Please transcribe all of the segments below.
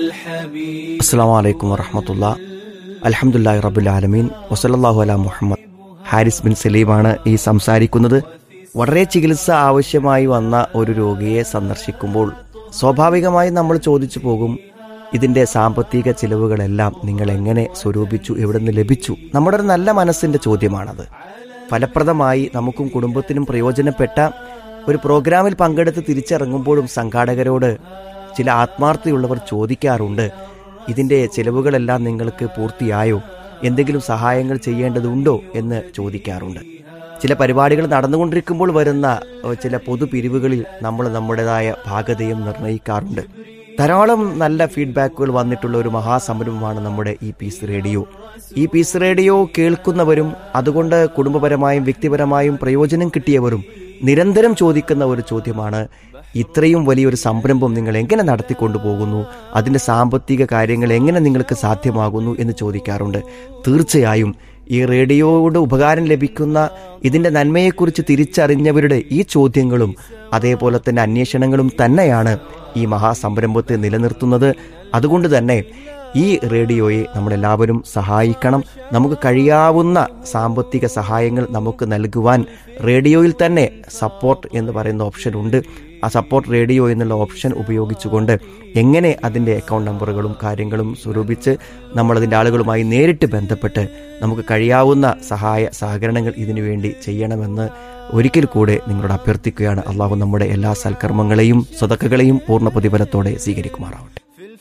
അസ്സാം വലൈക്കും വറഹമത്തുള്ള അലഹമുല്ലാ റബുൽ ആലമീൻ വസലല്ലാഹു അല മുഹമ്മദ് ഹാരിസ് ബിൻ സലീമാണ് ഈ സംസാരിക്കുന്നത് വളരെ ചികിത്സ ആവശ്യമായി വന്ന ഒരു രോഗിയെ സന്ദർശിക്കുമ്പോൾ സ്വാഭാവികമായി നമ്മൾ ചോദിച്ചു പോകും ഇതിന്റെ സാമ്പത്തിക ചിലവുകളെല്ലാം നിങ്ങൾ എങ്ങനെ സ്വരൂപിച്ചു എവിടെ നിന്ന് ലഭിച്ചു നമ്മുടെ ഒരു നല്ല മനസ്സിന്റെ ചോദ്യമാണത് ഫലപ്രദമായി നമുക്കും കുടുംബത്തിനും പ്രയോജനപ്പെട്ട ഒരു പ്രോഗ്രാമിൽ പങ്കെടുത്ത് തിരിച്ചിറങ്ങുമ്പോഴും സംഘാടകരോട് ചില ആത്മാർത്ഥതയുള്ളവർ ചോദിക്കാറുണ്ട് ഇതിന്റെ ചെലവുകളെല്ലാം നിങ്ങൾക്ക് പൂർത്തിയായോ എന്തെങ്കിലും സഹായങ്ങൾ ചെയ്യേണ്ടതുണ്ടോ എന്ന് ചോദിക്കാറുണ്ട് ചില പരിപാടികൾ നടന്നുകൊണ്ടിരിക്കുമ്പോൾ വരുന്ന ഏഹ്, ചില പൊതുപിരിവുകളിൽ നമ്മൾ നമ്മുടേതായ ഭാഗതയും നിർണ്ണയിക്കാറുണ്ട് ധാരാളം നല്ല ഫീഡ്ബാക്കുകൾ വന്നിട്ടുള്ള ഒരു മഹാസംരംഭമാണ് നമ്മുടെ ഈ പീസ് റേഡിയോ ഈ പീസ് റേഡിയോ കേൾക്കുന്നവരും അതുകൊണ്ട് കുടുംബപരമായും വ്യക്തിപരമായും പ്രയോജനം കിട്ടിയവരും നിരന്തരം ചോദിക്കുന്ന ഒരു ചോദ്യമാണ് ഇത്രയും വലിയൊരു സംരംഭം നിങ്ങൾ എങ്ങനെ നടത്തിക്കൊണ്ടു പോകുന്നു അതിന്റെ സാമ്പത്തിക കാര്യങ്ങൾ എങ്ങനെ നിങ്ങൾക്ക് സാധ്യമാകുന്നു എന്ന് ചോദിക്കാറുണ്ട് തീർച്ചയായും ഈ റേഡിയോയുടെ ഉപകാരം ലഭിക്കുന്ന ഇതിന്റെ നന്മയെക്കുറിച്ച് തിരിച്ചറിഞ്ഞവരുടെ ഈ ചോദ്യങ്ങളും അതേപോലെ തന്നെ അന്വേഷണങ്ങളും തന്നെയാണ് ഈ മഹാസംരംഭത്തെ നിലനിർത്തുന്നത് അതുകൊണ്ട് തന്നെ ഈ റേഡിയോയെ നമ്മളെല്ലാവരും സഹായിക്കണം നമുക്ക് കഴിയാവുന്ന സാമ്പത്തിക സഹായങ്ങൾ നമുക്ക് നൽകുവാൻ റേഡിയോയിൽ തന്നെ സപ്പോർട്ട് എന്ന് പറയുന്ന ഓപ്ഷൻ ഉണ്ട് ആ സപ്പോർട്ട് റേഡിയോ എന്നുള്ള ഓപ്ഷൻ ഉപയോഗിച്ചുകൊണ്ട് എങ്ങനെ അതിൻ്റെ അക്കൗണ്ട് നമ്പറുകളും കാര്യങ്ങളും സ്വരൂപിച്ച് നമ്മളതിൻ്റെ ആളുകളുമായി നേരിട്ട് ബന്ധപ്പെട്ട് നമുക്ക് കഴിയാവുന്ന സഹായ സഹകരണങ്ങൾ ഇതിനു വേണ്ടി ചെയ്യണമെന്ന് ഒരിക്കൽ കൂടെ നിങ്ങളോട് അഭ്യർത്ഥിക്കുകയാണ് അള്ളാഹു നമ്മുടെ എല്ലാ സൽക്കർമ്മങ്ങളെയും സ്വതക്കകളെയും പൂർണ്ണ പ്രതിഫലത്തോടെ സ്വീകരിക്കുമാറാവട്ടെ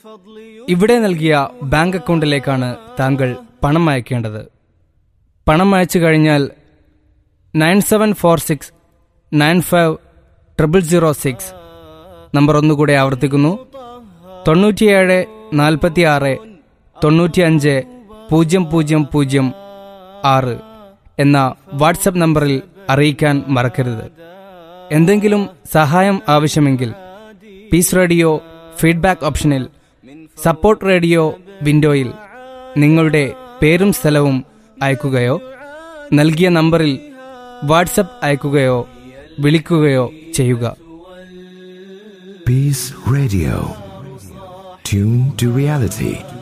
ഇവിടെ നൽകിയ ബാങ്ക് അക്കൗണ്ടിലേക്കാണ് താങ്കൾ പണം അയക്കേണ്ടത് പണം അയച്ചു കഴിഞ്ഞാൽ nine seven four six nine five triple zero six number ഒന്നുകൂടെ ആവർത്തിക്കുന്നു തൊണ്ണൂറ്റിയേഴ് നാൽപ്പത്തി ആറ് തൊണ്ണൂറ്റിയഞ്ച് പൂജ്യം പൂജ്യം പൂജ്യം ആറ് എന്ന വാട്സപ്പ് നമ്പറിൽ അറിയിക്കാൻ മറക്കരുത് എന്തെങ്കിലും സഹായം ആവശ്യമെങ്കിൽ പീസ് റേഡിയോ ഫീഡ്ബാക്ക് ഓപ്ഷനിൽ സപ്പോർട്ട് റേഡിയോ വിൻഡോയിൽ നിങ്ങളുടെ പേരും സ്ഥലവും അയക്കുകയോ നൽകിയ നമ്പറിൽ വാട്സപ്പ് അയക്കുകയോ വിളിക്കുകയോ ചെയ്യുക Peace Radio. Tune to reality.